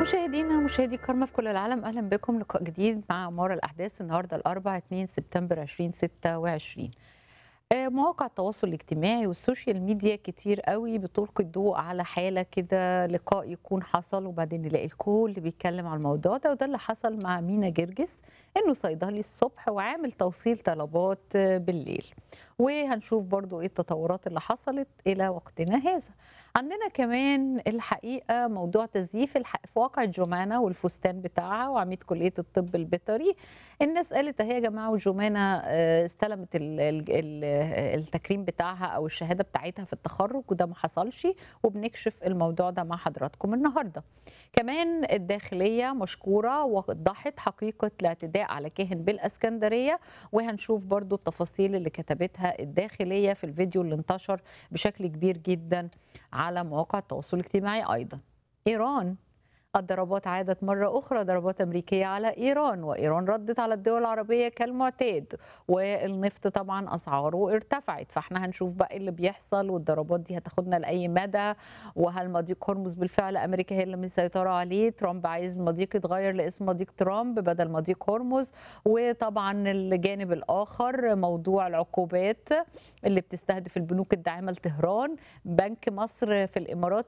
مشاهدينا مشاهدي الكرامة في كل العالم أهلا بكم لقاء جديد مع أمار الأحداث النهاردة الأربعاء 2 سبتمبر 2026 آه، مواقع التواصل الاجتماعي والسوشيال ميديا كتير قوي بتلقي الضوء على حالة كده لقاء يكون حصل وبعدين نلاقي الكل بيتكلم على الموضوع ده وده اللي حصل مع مينا جرجس انه صيدلي الصبح وعامل توصيل طلبات آه، بالليل وهنشوف برضو ايه التطورات اللي حصلت الى وقتنا هذا عندنا كمان الحقيقه موضوع تزييف الحق في واقع جمانه والفستان بتاعها وعميد كليه الطب البيطري الناس قالت اهي يا جماعه وجمانه آه، استلمت ال- ال- ال- التكريم بتاعها او الشهاده بتاعتها في التخرج وده ما حصلش وبنكشف الموضوع ده مع حضراتكم النهارده كمان الداخليه مشكوره وضحت حقيقه الاعتداء على كاهن بالاسكندريه وهنشوف برضو التفاصيل اللي كتبتها الداخليه في الفيديو اللي انتشر بشكل كبير جدا على مواقع التواصل الاجتماعي ايضا ايران الضربات عادت مرة أخرى ضربات أمريكية على إيران وإيران ردت على الدول العربية كالمعتاد والنفط طبعا أسعاره ارتفعت فاحنا هنشوف بقى اللي بيحصل والضربات دي هتاخدنا لأي مدى وهل مضيق هرمز بالفعل أمريكا هي اللي مسيطرة عليه ترامب عايز المضيق يتغير لاسم مضيق ترامب بدل مضيق هرمز وطبعا الجانب الآخر موضوع العقوبات اللي بتستهدف البنوك الداعمة لطهران بنك مصر في الإمارات